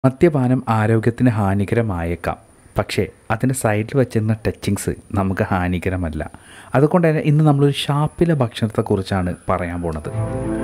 മദ്യപാനം ആരോഗ്യത്തിന് ഹാനികരമായേക്കാം പക്ഷേ അതിൻ്റെ സൈഡിൽ വെച്ചിരുന്ന ടച്ചിങ്സ് നമുക്ക് ഹാനികരമല്ല അതുകൊണ്ട് തന്നെ ഇന്ന് നമ്മളൊരു ഷാപ്പിലെ ഭക്ഷണത്തെക്കുറിച്ചാണ് പറയാൻ പോണത്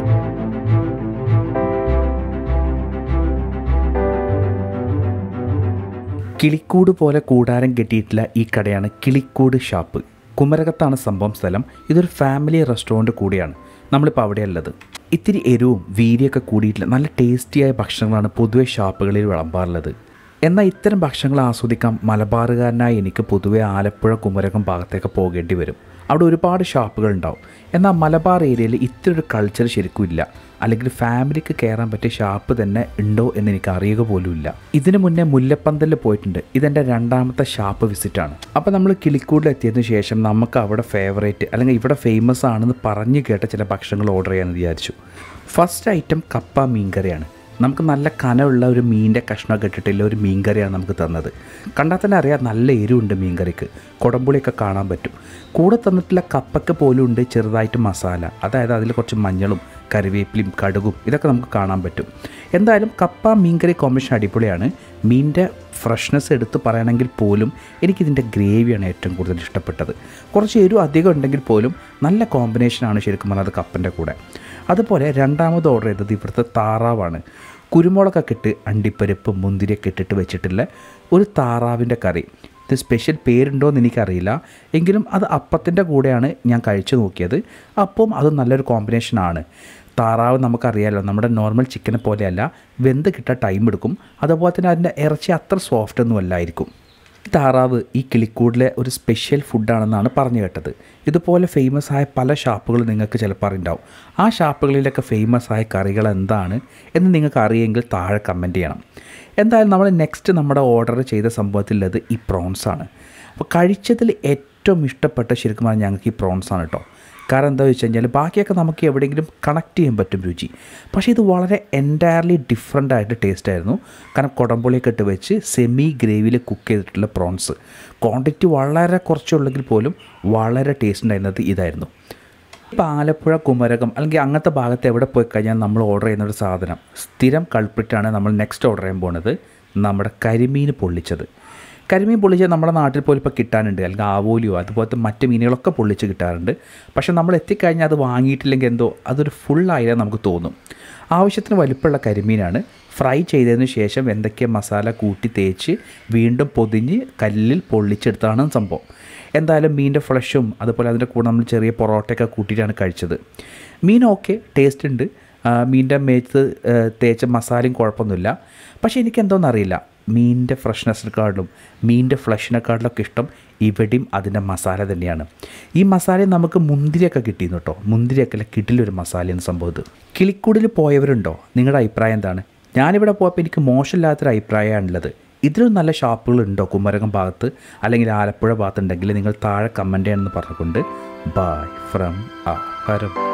കിളിക്കൂട് പോലെ കൂടാരം കെട്ടിയിട്ടുള്ള ഈ കടയാണ് കിളിക്കൂട് ഷാപ്പ് കുമരകത്താണ് സംഭവം സ്ഥലം ഇതൊരു ഫാമിലി റെസ്റ്റോറൻറ്റ് കൂടിയാണ് നമ്മളിപ്പോൾ അവിടെയുള്ളത് ഇത്തിരി എരിവും വീരിയൊക്കെ കൂടിയിട്ടുള്ള നല്ല ടേസ്റ്റിയായ ഭക്ഷണങ്ങളാണ് പൊതുവെ ഷാപ്പുകളിൽ വിളമ്പാറുള്ളത് എന്നാൽ ഇത്തരം ഭക്ഷണങ്ങൾ ആസ്വദിക്കാൻ മലബാറുകാരനായ എനിക്ക് പൊതുവെ ആലപ്പുഴ കുമരകം ഭാഗത്തേക്ക് പോകേണ്ടി വരും അവിടെ ഒരുപാട് ഷാപ്പുകൾ ഉണ്ടാവും എന്നാൽ മലബാർ ഏരിയയിൽ ഇത്ര ഒരു കൾച്ചർ ശരിക്കും ഇല്ല അല്ലെങ്കിൽ ഫാമിലിക്ക് കയറാൻ പറ്റിയ ഷാപ്പ് തന്നെ ഉണ്ടോ എന്ന് എനിക്ക് അറിയുക പോലുമില്ല ഇതിനു മുന്നേ മുല്ലപ്പന്തലിൽ പോയിട്ടുണ്ട് ഇതെൻ്റെ രണ്ടാമത്തെ ഷാപ്പ് വിസിറ്റാണ് അപ്പോൾ നമ്മൾ കിളിക്കൂടിൽ എത്തിയതിനു ശേഷം നമുക്ക് അവിടെ ഫേവറേറ്റ് അല്ലെങ്കിൽ ഇവിടെ ഫേമസ് ആണെന്ന് പറഞ്ഞു കേട്ട ചില ഭക്ഷണങ്ങൾ ഓർഡർ ചെയ്യാമെന്ന് വിചാരിച്ചു ഫസ്റ്റ് ഐറ്റം കപ്പ മീൻകറിയാണ് നമുക്ക് നല്ല കനമുള്ള ഒരു മീനിൻ്റെ കഷ്ണമൊക്കെ ഇട്ടിട്ടുള്ള ഒരു മീൻകറിയാണ് നമുക്ക് തന്നത് കണ്ടാൽ തന്നെ അറിയാം നല്ല എരിവുണ്ട് മീൻകറിക്ക് കുടംപുളിയൊക്കെ കാണാൻ പറ്റും കൂടെ തന്നിട്ടുള്ള കപ്പയ്ക്ക് പോലും ഉണ്ട് ചെറുതായിട്ട് മസാല അതായത് അതിൽ കുറച്ച് മഞ്ഞളും കറിവേപ്പിലയും കടുകും ഇതൊക്കെ നമുക്ക് കാണാൻ പറ്റും എന്തായാലും കപ്പ മീൻകറി കോമ്പിനേഷൻ അടിപൊളിയാണ് മീനിൻ്റെ ഫ്രഷ്നെസ് എടുത്ത് പറയണമെങ്കിൽ പോലും എനിക്കിതിൻ്റെ ഗ്രേവിയാണ് ഏറ്റവും കൂടുതൽ ഇഷ്ടപ്പെട്ടത് കുറച്ച് എരിവ് അധികം ഉണ്ടെങ്കിൽ പോലും നല്ല കോമ്പിനേഷനാണ് ശരിക്കും പറഞ്ഞത് കപ്പൻ്റെ കൂടെ അതുപോലെ രണ്ടാമത് ഓർഡർ ചെയ്തത് ഇവിടുത്തെ താറാവാണ് കുരുമുളകൊക്കെ ഇട്ട് അണ്ടിപ്പരിപ്പ് മുന്തിരിയൊക്കെ ഇട്ടിട്ട് വെച്ചിട്ടുള്ള ഒരു താറാവിൻ്റെ കറി ഇത് സ്പെഷ്യൽ പേരുണ്ടോ എന്ന് എനിക്കറിയില്ല എങ്കിലും അത് അപ്പത്തിൻ്റെ കൂടെയാണ് ഞാൻ കഴിച്ചു നോക്കിയത് അപ്പം അത് നല്ലൊരു കോമ്പിനേഷനാണ് താറാവ് നമുക്കറിയാമല്ലോ നമ്മുടെ നോർമൽ ചിക്കനെ പോലെയല്ല വെന്ത് കിട്ടാൻ ടൈം എടുക്കും അതുപോലെ തന്നെ അതിൻ്റെ ഇറച്ചി അത്ര സോഫ്റ്റ് ഒന്നും അല്ലായിരിക്കും ഈ താറാവ് ഈ കിളിക്കൂടിലെ ഒരു സ്പെഷ്യൽ ഫുഡാണെന്നാണ് പറഞ്ഞു കേട്ടത് ഇതുപോലെ ഫേമസ് ആയ പല ഷാപ്പുകൾ നിങ്ങൾക്ക് ചിലപ്പോൾ അറിയുണ്ടാവും ആ ഷാപ്പുകളിലൊക്കെ ഫേമസ് ആയ കറികൾ എന്താണ് എന്ന് നിങ്ങൾക്ക് അറിയെങ്കിൽ താഴെ കമൻറ്റ് ചെയ്യണം എന്തായാലും നമ്മൾ നെക്സ്റ്റ് നമ്മുടെ ഓർഡർ ചെയ്ത സംഭവത്തിലുള്ളത് ഈ പ്രോൺസ് ആണ് അപ്പോൾ കഴിച്ചതിൽ ഏറ്റവും ഇഷ്ടപ്പെട്ട ശരിക്കും പറഞ്ഞാൽ ഞങ്ങൾക്ക് ഈ പ്രോൺസ് ആണ് കേട്ടോ കാരണം എന്താ വെച്ച് കഴിഞ്ഞാൽ ബാക്കിയൊക്കെ നമുക്ക് എവിടെയെങ്കിലും കണക്ട് ചെയ്യാൻ പറ്റും രുചി പക്ഷേ ഇത് വളരെ എൻറ്റയർലി ഡിഫറെൻ്റ് ആയിട്ട് ടേസ്റ്റ് ആയിരുന്നു കാരണം കുടംപുളിയൊക്കെ ഇട്ട് വെച്ച് സെമി ഗ്രേവിയിൽ കുക്ക് ചെയ്തിട്ടുള്ള പ്രോൺസ് ക്വാണ്ടിറ്റി വളരെ കുറച്ചുള്ളെങ്കിൽ പോലും വളരെ ടേസ്റ്റ് ഉണ്ടായിരുന്നത് ഇതായിരുന്നു ഇപ്പോൾ ആലപ്പുഴ കുമരകം അല്ലെങ്കിൽ അങ്ങനത്തെ ഭാഗത്ത് എവിടെ പോയി കഴിഞ്ഞാൽ നമ്മൾ ഓർഡർ ചെയ്യുന്ന ഒരു സാധനം സ്ഥിരം കൾപ്പിട്ടാണ് നമ്മൾ നെക്സ്റ്റ് ഓർഡർ ചെയ്യാൻ പോകുന്നത് നമ്മുടെ കരിമീൻ പൊള്ളിച്ചത് കരിമീൻ പൊള്ളിച്ച് നമ്മുടെ നാട്ടിൽ പോലും ഇപ്പോൾ കിട്ടാനുണ്ട് അല്ലെങ്കിൽ ആവോലിയോ അതുപോലത്തെ മറ്റ് മീനുകളൊക്കെ പൊള്ളിച്ച് കിട്ടാറുണ്ട് പക്ഷേ നമ്മൾ എത്തിക്കഴിഞ്ഞാൽ അത് വാങ്ങിയിട്ടില്ലെങ്കിൽ എന്തോ അതൊരു ഫുള്ളായാലേ നമുക്ക് തോന്നും ആവശ്യത്തിന് വലിപ്പമുള്ള കരിമീനാണ് ഫ്രൈ ചെയ്തതിന് ശേഷം എന്തൊക്കെ മസാല കൂട്ടി തേച്ച് വീണ്ടും പൊതിഞ്ഞ് കല്ലിൽ പൊള്ളിച്ചെടുത്താണ് സംഭവം എന്തായാലും മീനിൻ്റെ ഫ്ലഷും അതുപോലെ അതിൻ്റെ കൂടെ നമ്മൾ ചെറിയ പൊറോട്ടയൊക്കെ കൂട്ടിയിട്ടാണ് കഴിച്ചത് മീൻ ഓക്കെ ടേസ്റ്റ് ഉണ്ട് മീനിൻ്റെ മേത്ത് തേച്ച മസാലയും കുഴപ്പമൊന്നുമില്ല പക്ഷേ എനിക്ക് എന്തോന്നറിയില്ല മീനിൻ്റെ ഫ്രഷ്നെസ്സിനെക്കാട്ടിലും മീനിൻ്റെ ഫ്ലഷിനെക്കാട്ടിലൊക്കെ ഇഷ്ടം ഇവിടെയും അതിൻ്റെ മസാല തന്നെയാണ് ഈ മസാല നമുക്ക് മുന്തിരിയൊക്കെ കിട്ടിയിരുന്നു കേട്ടോ മുന്തിരിയൊക്കെ കിട്ടിലൊരു മസാലയെന്ന് സംഭവത്ത് കിളിക്കൂടിൽ പോയവരുണ്ടോ നിങ്ങളുടെ അഭിപ്രായം എന്താണ് ഞാനിവിടെ പോയപ്പോൾ എനിക്ക് മോശമില്ലാത്തൊരു അഭിപ്രായമാണുള്ളത് ഇതിലും നല്ല ഷാപ്പുകൾ ഉണ്ടോ കുമരകം ഭാഗത്ത് അല്ലെങ്കിൽ ആലപ്പുഴ ഭാഗത്തുണ്ടെങ്കിൽ നിങ്ങൾ താഴെ കമൻറ്റ് ചെയ്യണമെന്ന് പറഞ്ഞുകൊണ്ട് ബായ് ഫ്രം ആ ഹരം